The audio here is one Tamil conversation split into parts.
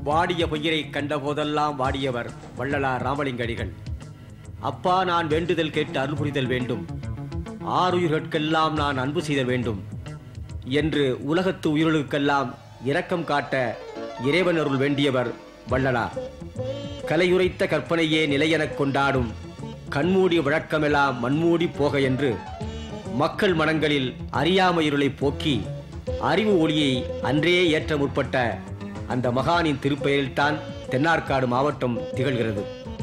வாடிய பயிரை கண்டபோதெல்லாம் வாடியவர் வள்ளலார் ராமலிங்கடிகள் அப்பா நான் வேண்டுதல் கேட்டு அருள் புரிதல் வேண்டும் ஆறுயிர்கட்கெல்லாம் நான் அன்பு செய்தல் வேண்டும் என்று உலகத்து உயிர்களுக்கெல்லாம் இரக்கம் காட்ட இறைவன் அருள் வேண்டியவர் வள்ளலார் கலையுரைத்த கற்பனையே நிலையெனக் கொண்டாடும் கண்மூடி வழக்கமெல்லாம் மண்மூடி போக என்று மக்கள் மனங்களில் அறியாமை இருளை போக்கி அறிவு ஒளியை அன்றே ஏற்ற முற்பட்ட அந்த மகானின் திருப்பெயரில்தான் தென்னார்காடு மாவட்டம் திகழ்கிறது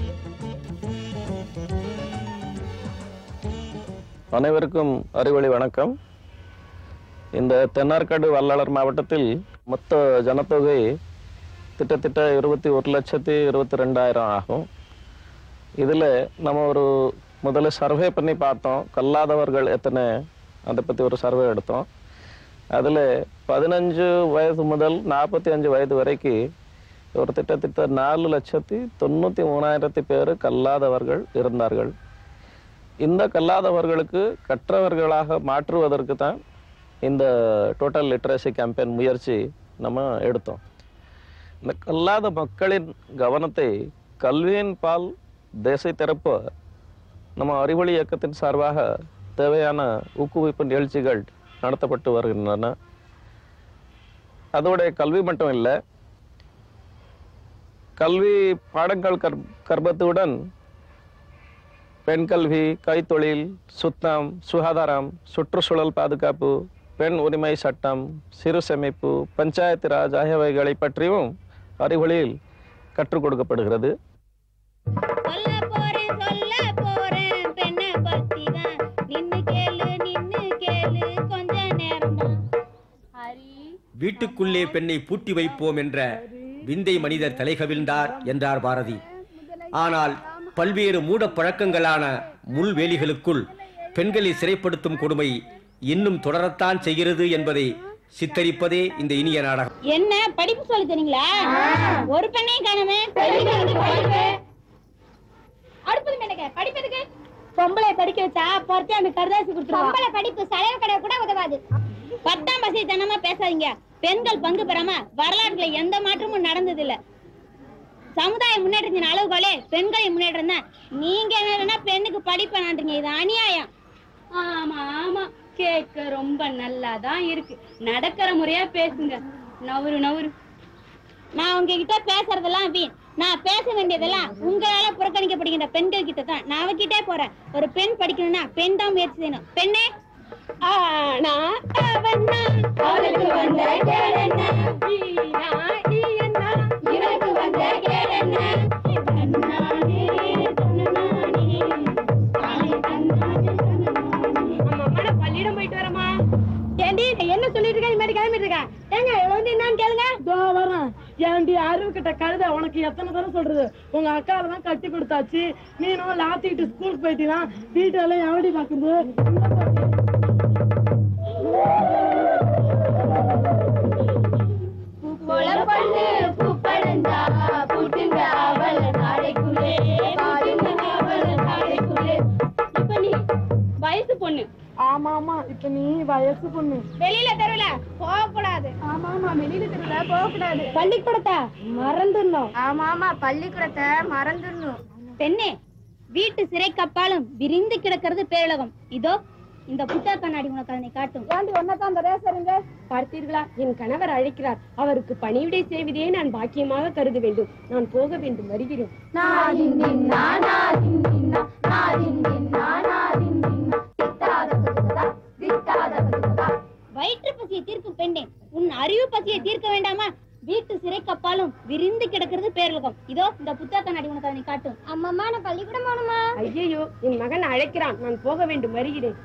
அனைவருக்கும் அறிவொளி வணக்கம் இந்த தென்னார்காடு வல்லாளர் மாவட்டத்தில் மொத்த ஜனத்தொகை கிட்டத்தட்ட இருபத்தி ஒரு லட்சத்தி இருபத்தி ரெண்டாயிரம் ஆகும் இதில் நம்ம ஒரு முதல்ல சர்வே பண்ணி பார்த்தோம் கல்லாதவர்கள் எத்தனை அதை பற்றி ஒரு சர்வே எடுத்தோம் அதில் பதினஞ்சு வயது முதல் நாற்பத்தி அஞ்சு வயது வரைக்கும் ஒரு திட்டத்திட்ட நாலு லட்சத்தி தொண்ணூற்றி மூணாயிரத்தி பேர் கல்லாதவர்கள் இருந்தார்கள் இந்த கல்லாதவர்களுக்கு கற்றவர்களாக மாற்றுவதற்கு தான் இந்த டோட்டல் லிட்ரஸி கேம்பெயின் முயற்சி நம்ம எடுத்தோம் இந்த கல்லாத மக்களின் கவனத்தை கல்வியின் பால் தேசை திறப்ப நம்ம அறிவொளி இயக்கத்தின் சார்பாக தேவையான ஊக்குவிப்பு நிகழ்ச்சிகள் நடத்தப்பட்டு வருகின்றன அதோட கல்வி மட்டும் இல்லை கல்வி பாடங்கள் கற் கற்பத்துடன் பெண் கல்வி கைத்தொழில் சுத்தம் சுகாதாரம் சுற்றுச்சூழல் பாதுகாப்பு பெண் உரிமை சட்டம் சிறு சேமிப்பு பஞ்சாயத்து ராஜ் ஆகியவைகளை பற்றியும் அறிவொளியில் கற்றுக் கொடுக்கப்படுகிறது சொல்ல போறேன் சொல்ல போறேன் பெண்ணை பத்தி தான் நின்னு கேளு நின்னு கேளு கொஞ்ச நேரம் தான் ஹரி வீட்டுக்குள்ளே பெண்ணை பூட்டி வைப்போம் என்ற விந்தை மனிதர் தலைகவிழ்ந்தார் என்றார் பாரதி ஆனால் பல்வேறு மூட பழக்கங்களான முள்வேலிகளுக்குள் பெண்களை சிறைப்படுத்தும் கொடுமை இன்னும் தொடரத்தான் செய்கிறது என்பதை சித்தரிப்பதே இந்த இனிய நாடகம் என்ன படிப்பு சொல்லி தரீங்களா ஒரு பெண்ணையும் காணுமே அடுப்பது மேனக்க படிப்பதுக்கு பொம்பளை படிக்க வச்சா பொறுத்து அந்த கருதாசி கொடுத்துருவா பொம்பளை படிப்பு செலவு கடை கூட உதவாது பத்தாம் பசி தனமா பேசாதீங்க பெண்கள் பங்கு பெறாம வரலாற்றுல எந்த மாற்றமும் நடந்தது இல்ல சமுதாய முன்னேற்றத்தின் அளவுகோலே பெண்களின் முன்னேற்றம் தான் நீங்க என்னன்னா பெண்ணுக்கு படிப்பு வேணான்றீங்க இது அநியாயம் ஆமா ஆமா கேட்க ரொம்ப நல்லா தான் இருக்கு நடக்கிற முறையா பேசுங்க நவரு நவரு நான் உங்ககிட்ட பேசுறதெல்லாம் வீண் நான் பேச வேண்டியதெல்லாம் உங்களால புறக்கணிக்கப்படுகின்ற பெண்கள் கிட்ட தான் நான் அவகிட்டே போறேன் ஒரு பெண் படிக்கணும்னா பெண் தான் முயற்சி செய்யணும் பெண்ணே ஆனா அவனா அவளுக்கு வந்த கேடென்ன ஈனா ஈயன்னா இவளுக்கு வந்த கேடென்ன தன்னானே தன்னானே தானே தன்னானே தன்னானே அம்மா நான் பள்ளியிடம் போயிட்டு வரமா ஏண்டி நான் என்ன சொல்லிட்டு இருக்கேன் இனிமேட்டு கிளம்பிட்டு இருக்கேன் ஏங்க வந்து என்னன்னு கேளுங்க இதோ வரேன் ஏன்டி அறிவு கிட்ட கழுத உனக்கு எத்தனை தடவை சொல்றது உங்க அக்காவை தான் கட்டி கொடுத்தாச்சு நீனும் லாத்திட்டு ஸ்கூலுக்கு போயிட்டீங்கன்னா வீட்டெல்லாம் எவடி பாக்குறது கொலை பண்ணு பூப்பழந்தா புட்டுங்க அவள நாடைக்குள்ளே பாருங்க அவள நாடைக்குள்ளே இப்ப நீ வயசு பொண்ணு ஆமா ஆமா இப்ப நீ வயசு பொண்ணு வெளியில தெருவுல போக கூடாது ஆமா ஆமா வெளியில தெருல போக கூடாது பள்ளிக்கூடத்தை மறந்துடணும் ஆமா ஆமா பள்ளிக்கூடத்தை மறந்துடணும் பெண்ணே வீட்டு சிறை கப்பாலும் விரிந்து கிடக்கிறது பேரழகம் இதோ இந்த புத்தக கண்ணாடி உனக்கு அதனை காட்டும் ஏண்டி ஒன்னதான் அந்த ரேசருங்க பார்த்தீர்களா என் கணவர் அழைக்கிறார் அவருக்கு பணிவிடை செய்வதே நான் பாக்கியமாக கருத வேண்டும் நான் போக வேண்டும் வருகிறேன் வயிற்று பசியை தீர்க்கும் பெண்ணே உன் அறிவு பசியை தீர்க்க வேண்டாமா வீட்டு சிறை கப்பாலும் விரிந்து கிடக்கிறது பேரழகம் இதோ இந்த புத்தக கண்ணாடி உனக்கு அதனை காட்டும் அம்மம்மா நான் பள்ளிக்கூடம் போகணுமா ஐயையோ என் மகன் அழைக்கிறான் நான் போக வேண்டும் வருகிறேன்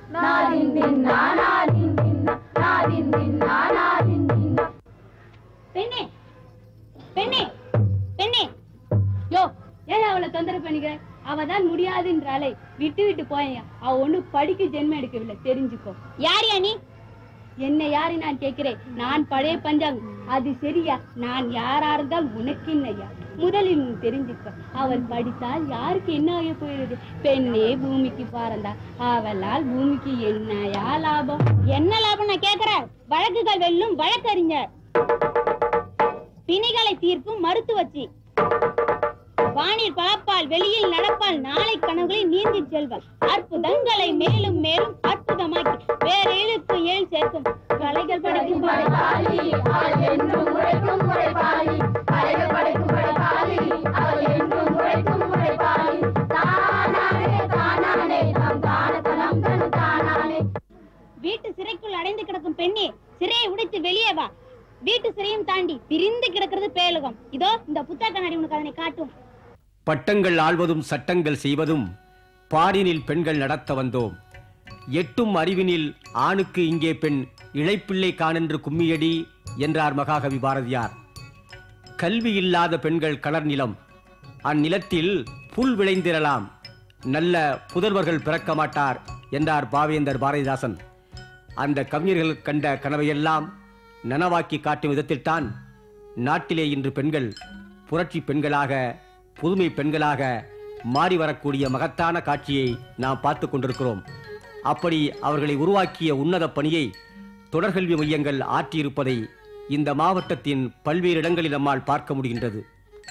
பெண்ணே பெண்ணே பெண்ணே யோ ஏன் அவளை தொந்தரவு பண்ணிக்கிற அவ தான் முடியாதுன்றாலே விட்டு விட்டு போயேன் அவ ஒண்ணு படிக்க ஜென்மம் எடுக்கவில்லை தெரிஞ்சுக்கோ யார் நீ என்ன யாரு நான் கேட்கிறேன் நான் பழைய பஞ்சாங்கம் அது சரியா நான் யாரா இருந்தால் உனக்கு என்னையா முதலில் நீ தெரிஞ்சுக்க அவள் படித்தால் யாருக்கு என்ன ஆக போயிடுது பெண்ணே பூமிக்கு பாரந்தா அவளால் பூமிக்கு என்னையா லாபம் என்ன லாபம் நான் கேக்குறேன் வழக்குகள் வெல்லும் வழக்கறிஞர் பிணிகளை தீர்க்கும் மருத்துவச்சி வானில் பலப்பால் வெளியில் நடப்பால் நாளை கனவுகளில் நீந்தி செல்வ அற்புதங்களை மேலும் மேலும் அற்புதமாக்கி வேற எழுப்பு ஏழ் சேர்க்கும் கலைகள் படிக்கும் படைப்பாளி அவள் என்றும் உழைக்கும் உழைப்பாளி கலைகள் படைக்கும் படைப்பாளி அவள் என்றும் உழைக்கும் உழைப்பாளி தானானே தானானே நம் தானத்தனம் தனு தானானே வீட்டு சிறைக்குள் அடைந்து கிடக்கும் பெண்ணே சிறையை உடைத்து வெளியே வா வீட்டு சிறையும் தாண்டி பிரிந்து கிடக்கிறது பேலுகம் இதோ இந்த புத்தக கண்ணாடி உனக்கு அதனை காட்டும் பட்டங்கள் ஆள்வதும் சட்டங்கள் செய்வதும் பாரினில் பெண்கள் நடத்த வந்தோம் எட்டும் அறிவினில் ஆணுக்கு இங்கே பெண் இழைப்பிள்ளை காணென்று கும்மியடி என்றார் மகாகவி பாரதியார் கல்வி இல்லாத பெண்கள் கலர் நிலம் அந்நிலத்தில் புல் விளைந்திரலாம் நல்ல புதல்வர்கள் பிறக்க மாட்டார் என்றார் பாவேந்தர் பாரதிதாசன் அந்த கவிஞர்கள் கண்ட கனவையெல்லாம் நனவாக்கி காட்டும் விதத்தில்தான் நாட்டிலே இன்று பெண்கள் புரட்சி பெண்களாக புதுமை பெண்களாக மாறி வரக்கூடிய மகத்தான காட்சியை நாம் பார்த்து கொண்டிருக்கிறோம் அப்படி அவர்களை உருவாக்கிய உன்னத பணியை தொடர்கல்வி மையங்கள் ஆற்றியிருப்பதை இந்த மாவட்டத்தின் பல்வேறு இடங்களில் நம்மால் பார்க்க முடிகின்றது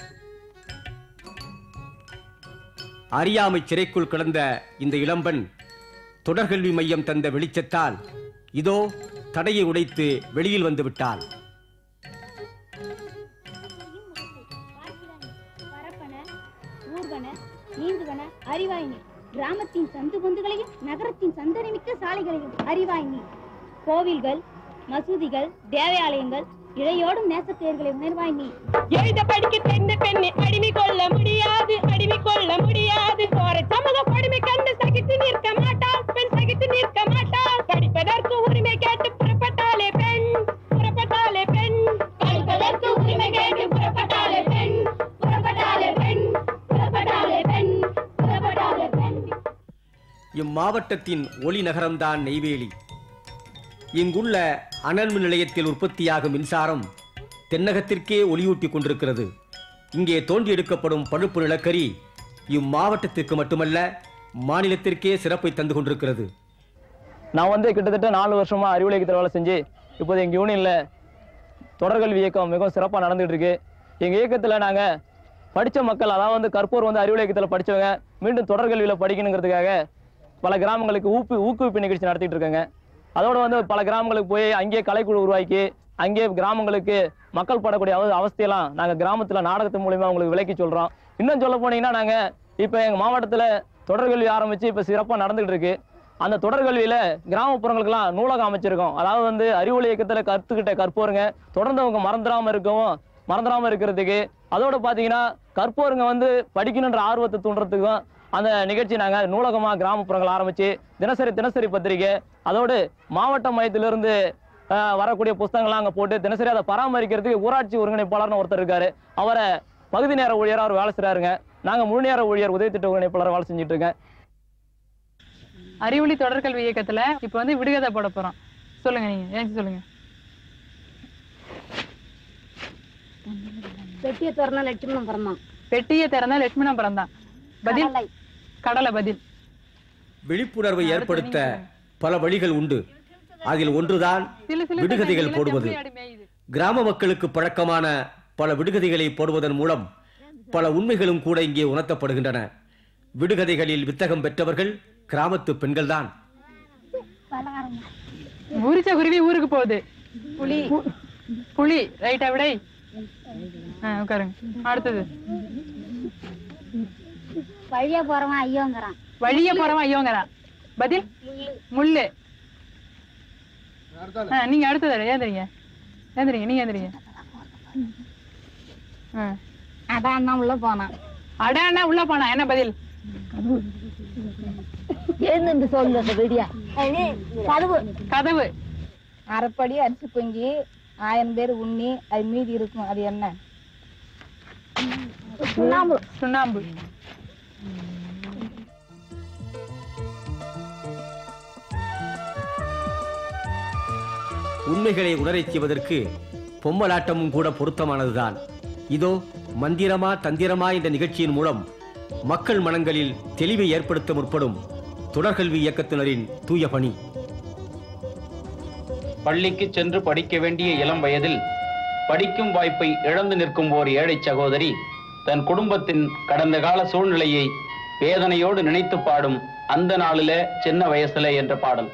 அறியாமை சிறைக்குள் கிடந்த இந்த இளம்பெண் தொடர்கல்வி மையம் தந்த வெளிச்சத்தால் இதோ தடையை உடைத்து வெளியில் வந்து விட்டாள் பரப்பன ஊர்வன நீந்துவன அறிவாய் நீ கிராமத்தின் சந்து பொந்துகளையும் நகரத்தின் சந்தனமிக்க சாலைகளையும் அறிவாய் நீ கோவில்கள் மசூதிகள் தேவாலயங்கள் இழையோடும் நேசப்பேர்களை உணர்வாய் நீ எழுத படிக்க தெரிந்த பெண்ணை அடிமை கொள்ள முடியாது அடிமை கொள்ள முடியாது போற சமூக கொடுமை கண்டு சகித்து நிற்க மாட்டாள் பெண் சகித்து நிற்க மாட்டாள் படிப்பதற்கு உரிமை கேட்டு புறப்பட்டாலே பெண் புறப்பட்டாலே பெண் படிப்பதற்கு உரிமை கேட்டு புறப்பட்டாலே பெண் புறப்பட்டாலே பெண் புறப்பட்டாலே பெண் புறப்பட்டாலே பெண் இம்மாவட்டத்தின் ஒளி நகரம்தான் நெய்வேலி இங்குள்ள அனல் மின் நிலையத்தில் உற்பத்தியாகும் மின்சாரம் தென்னகத்திற்கே ஒளியூட்டிக் கொண்டிருக்கிறது இங்கே தோண்டி எடுக்கப்படும் பழுப்பு நிலக்கரி இம்மாவட்டத்திற்கு மட்டுமல்ல மாநிலத்திற்கே சிறப்பை தந்து கொண்டிருக்கிறது நான் வந்து கிட்டத்தட்ட நாலு வருஷமா அறிவுலை இயக்கத்தில் வேலை செஞ்சு இப்போது எங்கள் யூனியனில் தொடர்கல்வி இயக்கம் மிகவும் சிறப்பாக நடந்துகிட்டு இருக்கு எங்கள் இயக்கத்தில் நாங்கள் படித்த மக்கள் அதாவது வந்து கற்பூர் வந்து அறிவுலை இயக்கத்தில் படித்தவங்க மீண்டும் தொடர்கல்வியில் படிக்கணுங்கிறதுக்காக பல கிராமங்களுக்கு ஊப்பு ஊக்குவிப்பு நிகழ்ச்சி நடத்திட்டு இருக்காங்க அதோட வந்து பல கிராமங்களுக்கு போய் அங்கேயே கலைக்குழு உருவாக்கி அங்கேயே கிராமங்களுக்கு மக்கள் படக்கூடிய அவ அவஸ்தையெல்லாம் நாங்கள் கிராமத்தில் நாடகத்து மூலியமா உங்களுக்கு விளக்கி சொல்கிறோம் இன்னும் சொல்ல போனீங்கன்னா நாங்கள் இப்போ எங்கள் மாவட்டத்தில் தொடர்கல்வி ஆரம்பித்து இப்போ சிறப்பாக நடந்துகிட்டு இருக்கு அந்த தொடர்கல்வியில கிராமப்புறங்களுக்கெல்லாம் நூலகம் அமைச்சிருக்கோம் அதாவது வந்து அறிவொளி இயக்கத்துல கத்துக்கிட்ட கற்போருங்க தொடர்ந்து அவங்க மறந்துடாம இருக்கவும் மறந்துடாம இருக்கிறதுக்கு அதோட பாத்தீங்கன்னா கற்போருங்க வந்து படிக்கணுன்ற ஆர்வத்தை தூண்டுறதுக்கும் அந்த நிகழ்ச்சி நாங்க நூலகமா கிராமப்புறங்கள் ஆரம்பிச்சு தினசரி தினசரி பத்திரிகை அதோடு மாவட்ட மையத்திலிருந்து ஆஹ், வரக்கூடிய புஸ்தகங்கள்லாம் அங்க போட்டு தினசரி அதை பராமரிக்கிறதுக்கு ஊராட்சி ஒருங்கிணைப்பாளர்னு ஒருத்தர் இருக்காரு அவரை பகுதி நேர ஊழியரா அவர் வேலை செய்றாருங்க நாங்க முழு நேர ஊழியர் உதவி திட்ட ஒருங்கிணைப்பாளர் வேலை செஞ்சுட்டு இருக்கேன் அறிவொளி தொடர்கல்வி இயக்கத்துல இப்ப வந்து விடுகதை போட போறோம் சொல்லுங்க நீங்க ஏன் சொல்லுங்க பெட்டியை திறனா லட்சுமணம் பிறந்தான் பெட்டியை திறந்தா லட்சுமணன் பிறந்தான் பதில் கடலை பதில் விழிப்புணர்வை ஏற்படுத்த பல வழிகள் உண்டு அதில் ஒன்றுதான் சில சில விடுகதைகள் பெண்கள் போடுவது செம்மறி ஆடு மேயுது. கிராம மக்களுக்கு பழக்கமான பல விடுகதைகளை போடுவதன் மூலம் பல உண்மைகளும் கூட இங்கே உணர்த்தப்படுகின்றன விடுகதைகளில் வித்தகம் பெற்றவர்கள் கிராமத்து பெண்கள்தான் உரிச்ச குருவி ஊருக்கு போகுது புலி புலி ரைட்டா விடை ஆ, உட்காருங்க அடுத்தது வழியா போறவன் ஐயோங்கிறான் வழிய போறவன் ஐயோங்கிறான் பதில் முள்ளு ஆ, நீங்க அடுத்தது ஏந்திரீங்க ஏந்திரீங்க நீங்க ஏந்திரீங்க ஆ. அதான் தான் உள்ள போனான் அடான்னா உள்ள போனா என்ன பதில் எழுந்து சொல்லு விடியா கதவு கதவு அரைப்படி அரிசி பொங்கி ஆயிரம் பேர் உண்ணி அது மீதி இருக்கும் அது என்ன சுண்ணாம்பு சுண்ணாம்பு உண்மைகளை உணரச் செய்வதற்கு பொம்மலாட்டமும் கூட பொருத்தமானதுதான் இதோ மந்திரமா தந்திரமா என்ற நிகழ்ச்சியின் மூலம் மக்கள் மனங்களில் தெளிவை ஏற்படுத்த முற்படும் தொடர்கல்வி இயக்கத்தினரின் தூய பணி பள்ளிக்கு சென்று படிக்க வேண்டிய இளம் வயதில் படிக்கும் வாய்ப்பை இழந்து நிற்கும் ஓர் ஏழை சகோதரி தன் குடும்பத்தின் கடந்த கால சூழ்நிலையை வேதனையோடு நினைத்து பாடும் அந்த நாளில சின்ன வயசுல என்ற பாடல்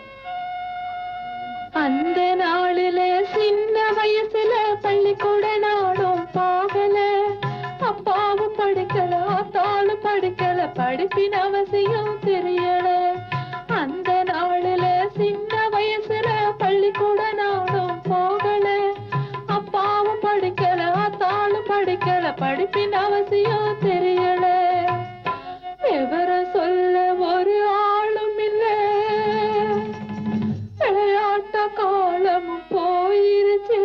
அந்த நாளில சின்ன வயசுல பள்ளிக்கூட நாடும் போகல அப்பாவும் படிக்கல ஆத்தாலும் படிக்கல படிப்பின் அவசியம் தெரியல அந்த நாளில சின்ன வயசுல பள்ளிக்கூட நாடும் போகல அப்பாவும் படிக்கல ஆத்தாலும் படிக்கல படிப்பின் அவசியம் தெரியல விவரம் சொல்ல ஒரு ஆளும் இல்லை விளையாட்ட காலமும் போயிருச்சு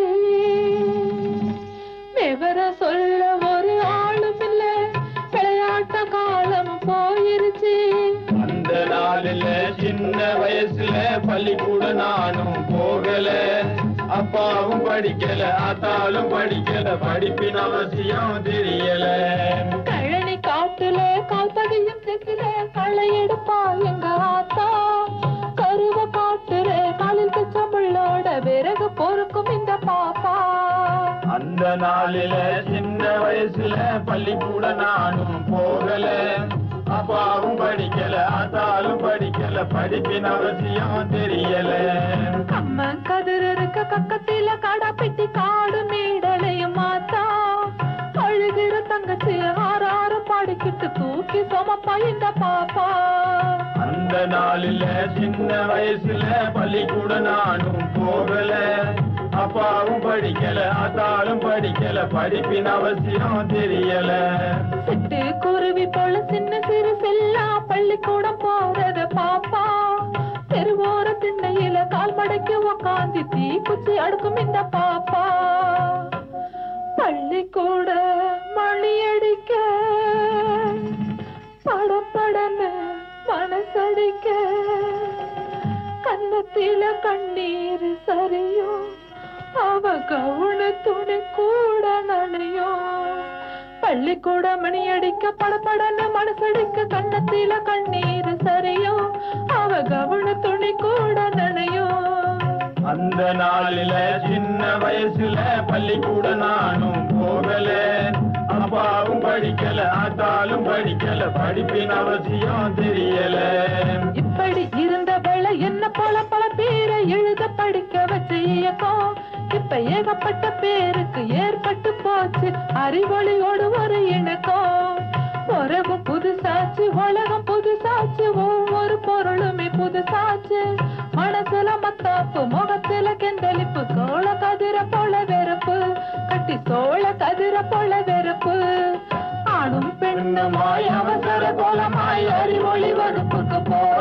விவர சொல்ல ஒரு ஆளும் இல்ல விளையாட்ட காலமும் போயிருச்சு அந்த நாளில சின்ன வயசுல பள்ளிக்கூட நானும் போகல அப்பாவும் படிக்கல ஆத்தாலும் படிக்கல படிப்பின் அவசியம் தெரியல கழனி காட்டுல கால்பதியும் செத்துல களை எடுப்பா எங்க ஆத்தா கருவ காட்டுற காலில் கச்சமுள்ளோட விறகு பொறுக்கும் இந்த பாப்பா அந்த நாளில சின்ன வயசுல பள்ளிக்கூட நானும் போகல அப்பாவும் படிக்கல ஆத்தாலும் படிக்கல படிப்பின் அவசியம் தெரியல அம்ம கதிர் இருக்க கக்கத்தில காடா பெட்டி காடு மேடலையும் மாத்தா அழுகிற தங்கச்சி ஆறாறு பாடிக்கிட்டு தூக்கி சுமப்பா இந்த பாப்பா அந்த நாளில சின்ன வயசுல பள்ளிக்கூட நானும் போகல அப்பாவும் படிக்கல ஆத்தாலும் படிக்கல படிப்பின் அவசியம் தெரியல சிட்டு குருவி போல சின்ன சிறு செல்லா பள்ளிக்கூடம் போறத பாப்பா தெருவோர திண்ணையில கால் மடக்கி உக்காந்து தீ குச்சி அடுக்கும் இந்த பாப்பா பள்ளிக்கூட மணி அடிக்க படப்படன்னு மனசடிக்க கன்னத்தில கண்ணீர் சரியும் அவ கவுன துணி கூட நனையும் பள்ளிக்கூட மணி அடிக்க படபடன்னு மனசடிக்க கன்னத்தில கண்ணீர் சரியும் அவ கவுன துணி கூட நனையும் அந்த நாளில சின்ன வயசுல பள்ளிக்கூட நானும் போகல அப்பாவும் படிக்கல ஆத்தாலும் படிக்கல படிப்பின் அவசியம் தெரியல இப்படி இருந்தவளை என்ன போல பல பேரை எழுத படிக்க வச்ச இயக்கம் இப்ப ஏகப்பட்ட பேருக்கு ஏற்பட்டு போச்சு அறிவொளியோடு ஒரு இணக்கம் உறவும் புதுசாச்சு உலகம் புதுசாச்சு ஒவ்வொரு பொருளுமே புதுசாச்சு மனசுல மத்தாப்பு முகத்துல கெந்தளிப்பு சோழ கதிர போல வெறுப்பு கட்டி சோழ கதிர போல வெறுப்பு ஆணும் பெண்ணுமாய் அவசர கோலமாய் அறிவொளி வகுப்புக்கு போற